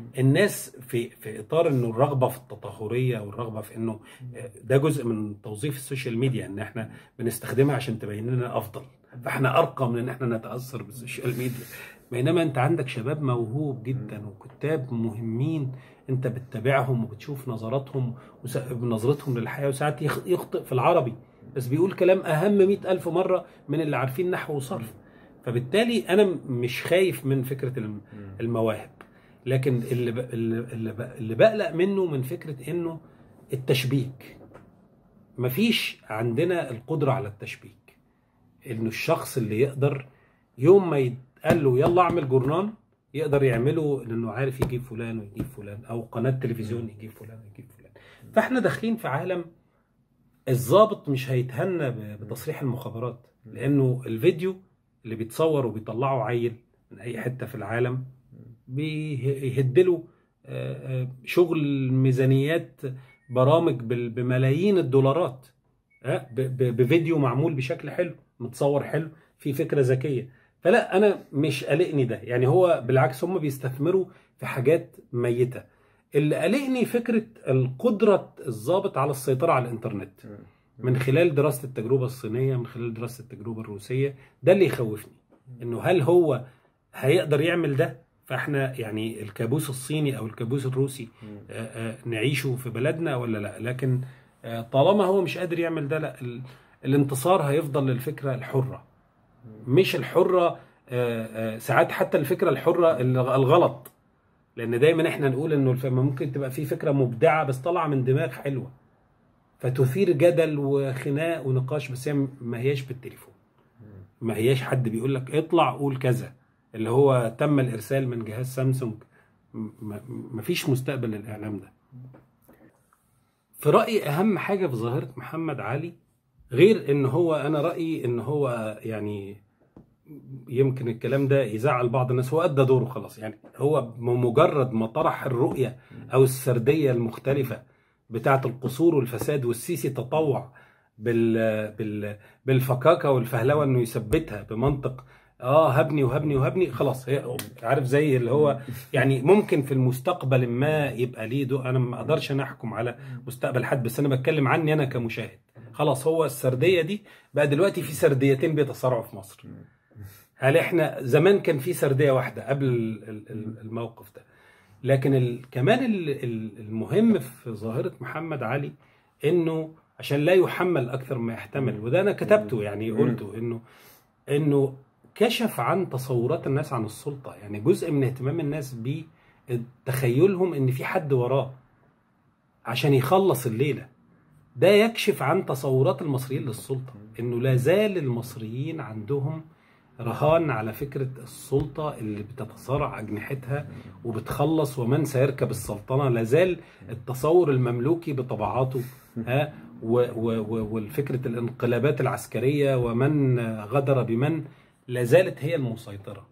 الناس في في اطار انه الرغبه في التطهريه والرغبه في انه ده جزء من توظيف السوشيال ميديا ان احنا بنستخدمها عشان تبين لنا افضل فاحنا ارقى من ان احنا نتاثر بالسوشيال ميديا بينما انت عندك شباب موهوب جدا وكتاب مهمين انت بتتابعهم وبتشوف نظراتهم ونظرتهم للحياه وساعات يخطئ في العربي بس بيقول كلام اهم مئة الف مره من اللي عارفين نحو وصرف فبالتالي انا مش خايف من فكره المواهب لكن اللي اللي اللي بقلق منه من فكره انه التشبيك مفيش عندنا القدره على التشبيك انه الشخص اللي يقدر يوم ما يتقال له يلا اعمل جورنال يقدر يعمله لانه عارف يجيب فلان ويجيب فلان او قناه تلفزيون يجيب فلان ويجيب فلان فاحنا داخلين في عالم الضابط مش هيتهنى بتصريح المخابرات لانه الفيديو اللي بيتصور وبيطلعه عيل من اي حته في العالم بيهدله آه، آه، شغل ميزانيات برامج بملايين الدولارات آه، بفيديو معمول بشكل حلو متصور حلو في فكره ذكيه فلا انا مش قلقني ده يعني هو بالعكس هم بيستثمروا في حاجات ميته اللي قلقني فكره القدره الضابط على السيطره على الانترنت من خلال دراسه التجربه الصينيه من خلال دراسه التجربه الروسيه ده اللي يخوفني انه هل هو هيقدر يعمل ده فاحنا يعني الكابوس الصيني او الكابوس الروسي آه، آه، نعيشه في بلدنا ولا لا لكن آه، طالما هو مش قادر يعمل ده لا الانتصار هيفضل للفكره الحره مش الحره ساعات حتى الفكره الحره الغلط لان دايما احنا نقول انه الفيلم ممكن تبقى في فكره مبدعه بس طالعه من دماغ حلوه فتثير جدل وخناق ونقاش بس هي ما هياش بالتليفون ما هياش حد بيقول لك اطلع قول كذا اللي هو تم الارسال من جهاز سامسونج ما فيش مستقبل للاعلام ده في رايي اهم حاجه في ظاهره محمد علي غير ان هو انا رايي ان هو يعني يمكن الكلام ده يزعل بعض الناس هو ادى دوره خلاص يعني هو بمجرد ما طرح الرؤيه او السرديه المختلفه بتاعه القصور والفساد والسيسي تطوع بال بال بالفكاكه والفهلوه انه يثبتها بمنطق اه هبني وهبني وهبني خلاص هي عارف زي اللي هو يعني ممكن في المستقبل ما يبقى ليه دو انا ما اقدرش انا احكم على مستقبل حد بس انا بتكلم عني انا كمشاهد خلاص هو السرديه دي بقى دلوقتي في سرديتين بيتصارعوا في مصر هل احنا زمان كان في سرديه واحده قبل الموقف ده لكن ال... كمان المهم في ظاهره محمد علي انه عشان لا يحمل اكثر ما يحتمل وده انا كتبته يعني قلته انه انه كشف عن تصورات الناس عن السلطه يعني جزء من اهتمام الناس ب تخيلهم ان في حد وراه عشان يخلص الليله ده يكشف عن تصورات المصريين للسلطه انه لا زال المصريين عندهم رهان على فكرة السلطة اللي بتتصارع أجنحتها وبتخلص ومن سيركب السلطنة لازال التصور المملوكي بطبعاته ها والفكرة الانقلابات العسكرية ومن غدر بمن لازالت هي المسيطرة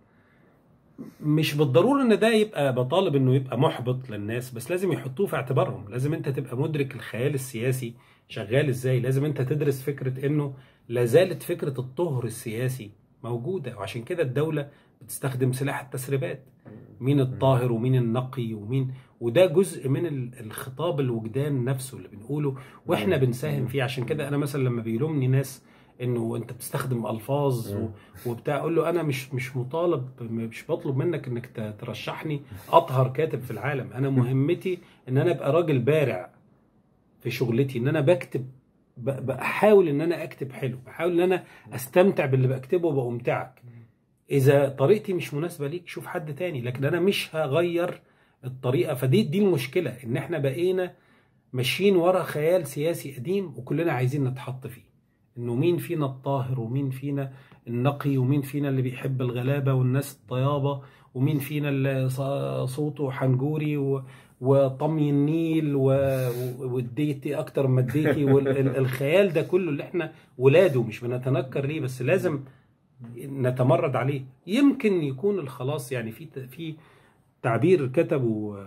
مش بالضرورة ان ده يبقى بطالب انه يبقى محبط للناس بس لازم يحطوه في اعتبارهم لازم انت تبقى مدرك الخيال السياسي شغال ازاي لازم انت تدرس فكرة انه لازالت فكرة الطهر السياسي موجوده وعشان كده الدوله بتستخدم سلاح التسريبات مين الطاهر ومين النقي ومين وده جزء من الخطاب الوجدان نفسه اللي بنقوله واحنا بنساهم فيه عشان كده انا مثلا لما بيلومني ناس انه انت بتستخدم الفاظ وبتاع اقول له انا مش مش مطالب مش بطلب منك انك ترشحني اطهر كاتب في العالم انا مهمتي ان انا ابقى راجل بارع في شغلتي ان انا بكتب بحاول ان انا اكتب حلو بحاول ان انا استمتع باللي بكتبه وبمتعك اذا طريقتي مش مناسبه ليك شوف حد تاني لكن انا مش هغير الطريقه فدي دي المشكله ان احنا بقينا ماشيين ورا خيال سياسي قديم وكلنا عايزين نتحط فيه انه مين فينا الطاهر ومين فينا النقي ومين فينا اللي بيحب الغلابه والناس الطيابه ومين فينا اللي صوته حنجوري وطمي النيل واديتي اكتر ما اديتي والخيال ده كله اللي احنا ولاده مش بنتنكر ليه بس لازم نتمرد عليه يمكن يكون الخلاص يعني في في تعبير كتبه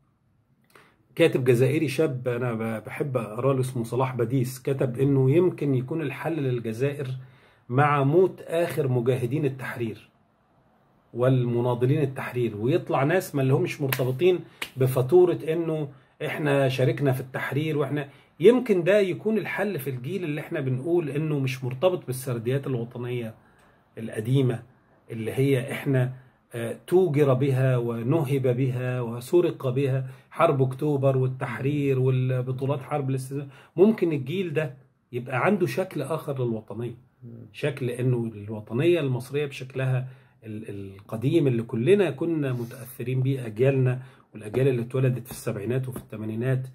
كاتب جزائري شاب انا بحب اقرا له اسمه صلاح بديس كتب انه يمكن يكون الحل للجزائر مع موت اخر مجاهدين التحرير والمناضلين التحرير ويطلع ناس ما لهمش مرتبطين بفاتوره انه احنا شاركنا في التحرير واحنا يمكن ده يكون الحل في الجيل اللي احنا بنقول انه مش مرتبط بالسرديات الوطنيه القديمه اللي هي احنا آه، توجر بها ونهب بها وسرق بها حرب اكتوبر والتحرير والبطولات حرب الاستثمار ممكن الجيل ده يبقى عنده شكل اخر للوطنيه شكل انه الوطنيه المصريه بشكلها القديم اللي كلنا كنا متاثرين بيه اجيالنا والاجيال اللي اتولدت في السبعينات وفي الثمانينات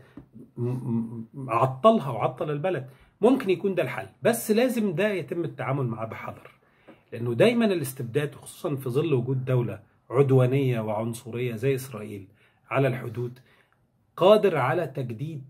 عطلها وعطل البلد ممكن يكون ده الحل بس لازم ده يتم التعامل معاه بحذر لانه دايما الاستبداد خصوصا في ظل وجود دوله عدوانيه وعنصريه زي اسرائيل على الحدود قادر على تجديد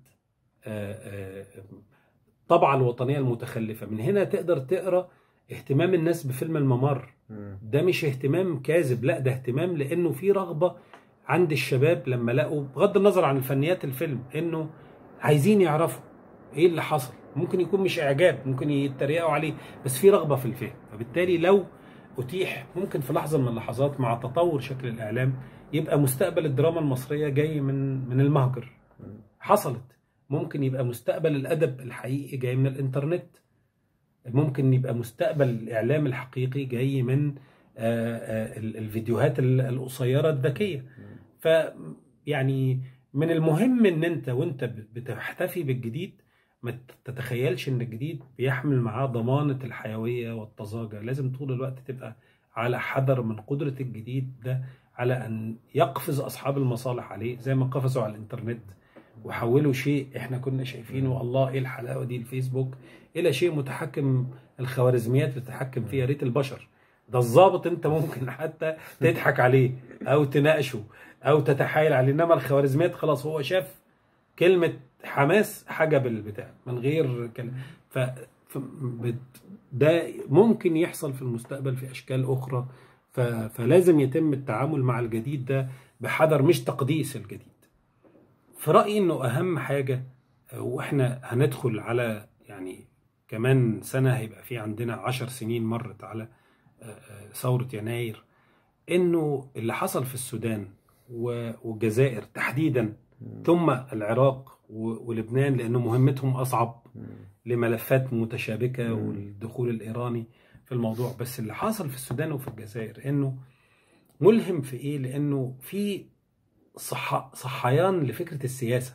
الطبعه الوطنيه المتخلفه من هنا تقدر تقرا اهتمام الناس بفيلم الممر ده مش اهتمام كاذب لا ده اهتمام لانه في رغبه عند الشباب لما لقوا بغض النظر عن الفنيات الفيلم انه عايزين يعرفوا ايه اللي حصل ممكن يكون مش اعجاب ممكن يتريقوا عليه بس في رغبه في الفهم فبالتالي لو اتيح ممكن في لحظه من اللحظات مع تطور شكل الاعلام يبقى مستقبل الدراما المصريه جاي من من المهجر حصلت ممكن يبقى مستقبل الادب الحقيقي جاي من الانترنت ممكن يبقى مستقبل الاعلام الحقيقي جاي من الفيديوهات القصيره الذكيه ف يعني من المهم ان انت وانت بتحتفي بالجديد ما تتخيلش ان الجديد بيحمل معاه ضمانه الحيويه والطزاجه لازم طول الوقت تبقى على حذر من قدره الجديد ده على ان يقفز اصحاب المصالح عليه زي ما قفزوا على الانترنت وحولوا شيء احنا كنا شايفينه الله ايه الحلاوه دي الفيسبوك الى شيء متحكم الخوارزميات بتتحكم فيه يا ريت البشر ده الظابط انت ممكن حتى تضحك عليه او تناقشه او تتحايل عليه انما الخوارزميات خلاص هو شاف كلمه حماس حجب البتاع من غير كلام ف ف- بت- ده ممكن يحصل في المستقبل في اشكال اخرى ف... فلازم يتم التعامل مع الجديد ده بحذر مش تقديس الجديد في رايي انه اهم حاجه واحنا هندخل على يعني كمان سنه هيبقى في عندنا عشر سنين مرت على آه، آه، ثوره يناير انه اللي حصل في السودان و- والجزائر تحديدا ثم العراق و- ولبنان لانه مهمتهم اصعب لملفات متشابكه مم. والدخول الايراني في الموضوع بس اللي حصل في السودان وفي الجزائر انه ملهم في ايه لانه في صح صحيان لفكره السياسه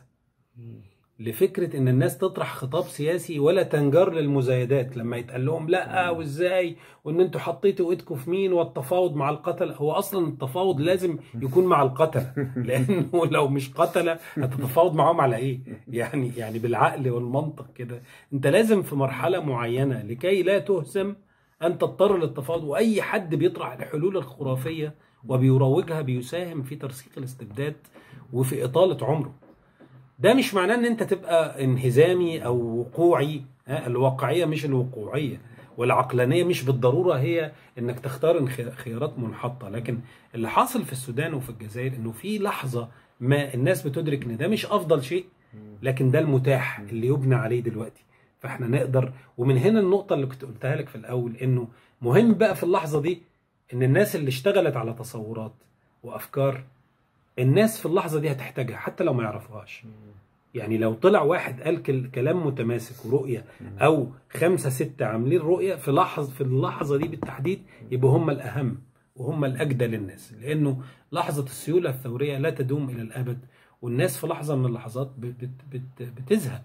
لفكره ان الناس تطرح خطاب سياسي ولا تنجر للمزايدات لما يتقال لهم لا وازاي وان انتوا حطيتوا ايدكم في مين والتفاوض مع القتله هو اصلا التفاوض لازم يكون مع القتله لانه لو مش قتله هتتفاوض معاهم على ايه يعني يعني بالعقل والمنطق كده انت لازم في مرحله معينه لكي لا تهزم ان تضطر للتفاوض واي حد بيطرح الحلول الخرافيه وبيروجها بيساهم في ترسيخ الاستبداد وفي اطاله عمره ده مش معناه ان انت تبقى انهزامي او وقوعي ها الواقعيه مش الوقوعيه والعقلانيه مش بالضروره هي انك تختار انخ- خيارات منحطه لكن اللي حاصل في السودان وفي الجزائر انه في لحظه ما الناس بتدرك ان ده مش افضل شيء لكن ده المتاح اللي يبنى عليه دلوقتي فاحنا نقدر ومن هنا النقطه اللي كنت قلتها لك في الاول انه مهم بقى في اللحظه دي ان الناس اللي اشتغلت على تصورات وافكار الناس في اللحظه دي هتحتاجها حتى لو ما يعرفوهاش يعني لو طلع واحد قال كل- كلام متماسك ورؤيه او خمسه سته عاملين رؤيه في لحظه في اللحظه دي بالتحديد يبقوا هم الاهم وهم الاجدى للناس لانه لحظه السيوله الثوريه لا تدوم الى الابد والناس في لحظه من اللحظات بت- بت- بت- بتزهق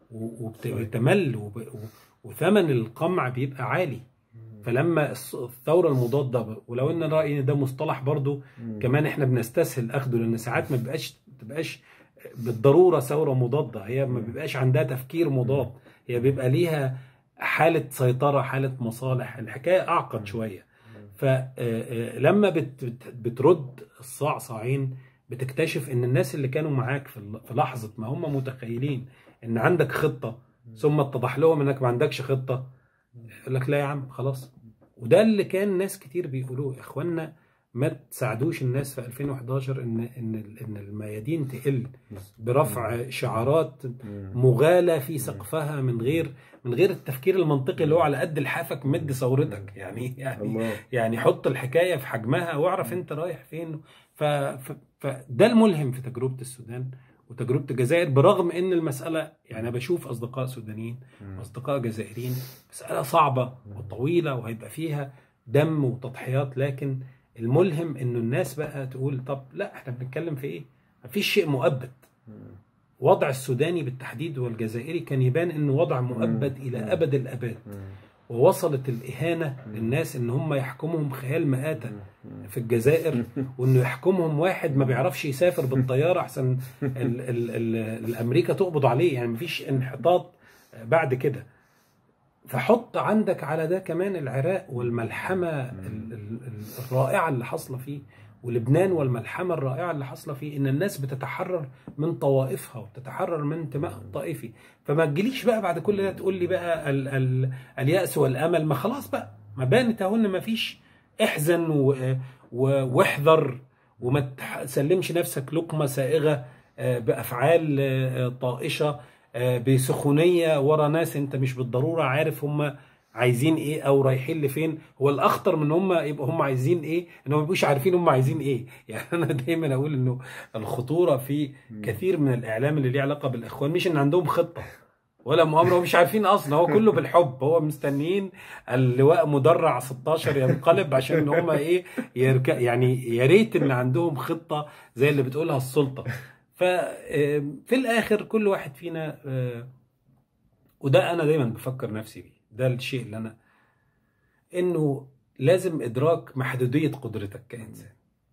وبتمل وثمن القمع بيبقى عالي فلما الص- الثوره المضاده ولو ان رايي ان ده مصطلح برضو كمان احنا بنستسهل اخده لان ساعات ما بيبقاش تبقاش بالضروره ثوره مضاده هي ما بيبقاش عندها تفكير مضاد هي بيبقى ليها حاله سيطره حاله مصالح الحكايه اعقد شويه فلما بت بت- بترد الصعصعين بتكتشف ان الناس اللي كانوا معاك في ال- في لحظه ما هم متخيلين ان عندك خطه ثم اتضح لهم انك ما عندكش خطه يقول لك لا يا عم خلاص وده اللي كان ناس كتير بيقولوه يا اخوانا ما تساعدوش الناس في 2011 ان ان ان الميادين تقل برفع شعارات مغالى في سقفها من غير من غير التفكير المنطقي اللي هو على قد لحافك مد ثورتك يعني يعني الله يعني حط الحكايه في حجمها واعرف انت رايح فين ف... ف... فده الملهم في تجربه السودان وتجربه الجزائر برغم ان المساله يعني انا بشوف اصدقاء سودانيين واصدقاء جزائريين مساله صعبه وطويله وهيبقى فيها دم وتضحيات لكن الملهم انه الناس بقى تقول طب لا احنا بنتكلم في ايه؟ مفيش شيء مؤبد وضع السوداني بالتحديد والجزائري كان يبان انه وضع مؤبد الى ابد الاباد ووصلت الاهانه للناس ان هم يحكمهم خيال مآتة في الجزائر وانه يحكمهم واحد ما بيعرفش يسافر بالطياره احسن ال ال ال الامريكا تقبض عليه يعني مفيش انحطاط بعد كده فحط عندك على ده كمان العراق والملحمه ال- ال- ال- الرائعه اللي حاصله فيه ولبنان والملحمه الرائعه اللي حاصله فيه ان الناس بتتحرر من طوائفها وبتتحرر من انتمائها الطائفي فما تجيليش بقى بعد كل ده تقول لي بقى ال ال اليأس والامل ما خلاص بقى ما بانت اهو ان ما فيش احزن و- و- واحذر وما تسلمش نفسك لقمه سائغه آه، بافعال آه، طائشه آه، بسخونيه ورا ناس انت مش بالضروره عارف هم عايزين ايه او رايحين لفين هو الاخطر من هم يبقى هم عايزين ايه ان هم ما يبقوش عارفين هم عايزين ايه يعني انا دايما اقول انه الخطوره في كثير من الاعلام اللي ليه علاقه بالاخوان مش ان عندهم خطه ولا مؤامره ومش عارفين اصلا هو كله بالحب هو مستنيين اللواء مدرع 16 ينقلب عشان ان هم ايه يرك... يعني يا ريت ان عندهم خطه زي اللي بتقولها السلطه ففي الاخر كل واحد فينا آه، وده انا دايما بفكر نفسي بيه ده الشيء اللي انا انه لازم ادراك محدوديه قدرتك كانسان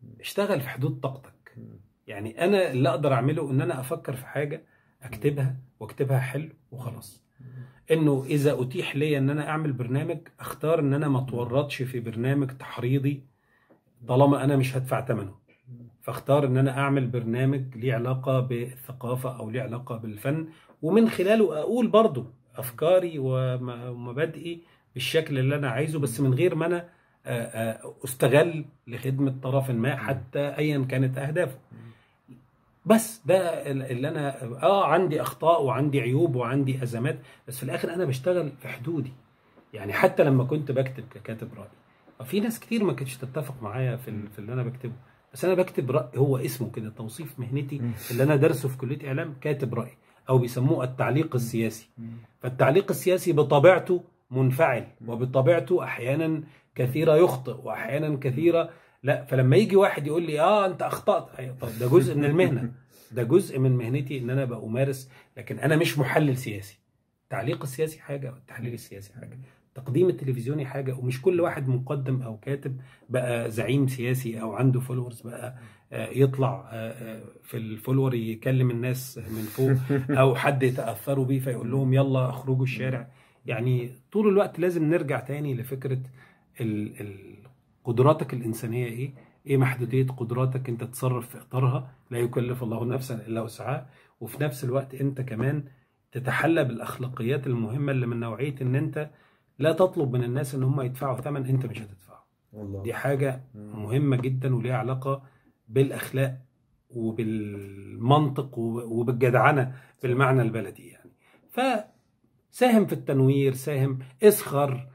اشتغل في حدود طاقتك يعني انا اللي اقدر اعمله ان انا افكر في حاجه اكتبها واكتبها حلو وخلاص انه اذا اتيح لي ان انا اعمل برنامج اختار ان انا ما اتورطش في برنامج تحريضي طالما انا مش هدفع ثمنه فاختار ان انا اعمل برنامج ليه علاقه بالثقافه او ليه علاقه بالفن ومن خلاله اقول برضو افكاري ومبادئي بالشكل اللي انا عايزه بس من غير ما انا استغل لخدمه طرف ما حتى ايا كانت اهدافه بس ده اللي انا اه عندي اخطاء وعندي عيوب وعندي ازمات بس في الاخر انا بشتغل في حدودي يعني حتى لما كنت بكتب ككاتب راي في ناس كتير ما كانتش تتفق معايا في في اللي انا بكتبه بس انا بكتب راي هو اسمه كده توصيف مهنتي اللي انا درسه في كليه اعلام كاتب راي او بيسموه التعليق السياسي فالتعليق السياسي بطبيعته منفعل وبطبيعته احيانا كثيره يخطئ واحيانا كثيره لا فلما يجي واحد يقول لي اه انت اخطات طب ده جزء من المهنه ده جزء من مهنتي ان انا بمارس لكن انا مش محلل سياسي التعليق السياسي حاجه والتحليل السياسي حاجه التقديم التلفزيوني حاجه ومش كل واحد مقدم او كاتب بقى زعيم سياسي او عنده فولورز بقى يطلع في الفولور يكلم الناس من فوق او حد يتاثروا بيه فيقول لهم يلا اخرجوا الشارع يعني طول الوقت لازم نرجع تاني لفكره ال ال قدراتك الانسانيه ايه؟ ايه محدوديه قدراتك انت تتصرف في اطارها لا يكلف الله نفسا الا وسعها وفي نفس الوقت انت كمان تتحلى بالاخلاقيات المهمه اللي من نوعيه ان انت لا تطلب من الناس ان هم يدفعوا ثمن انت مش هتدفعه. والله. دي حاجه مهمه جدا وليها علاقه بالاخلاق وبالمنطق وبالجدعنه بالمعنى البلدي يعني. فساهم في التنوير، ساهم اسخر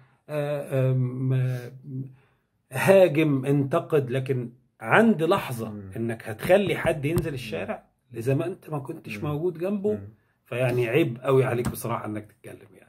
هاجم انتقد لكن عند لحظه مم. انك هتخلي حد ينزل الشارع اذا ما انت ما كنتش مم. موجود جنبه مم. فيعني عيب قوي عليك بصراحه انك تتكلم يعني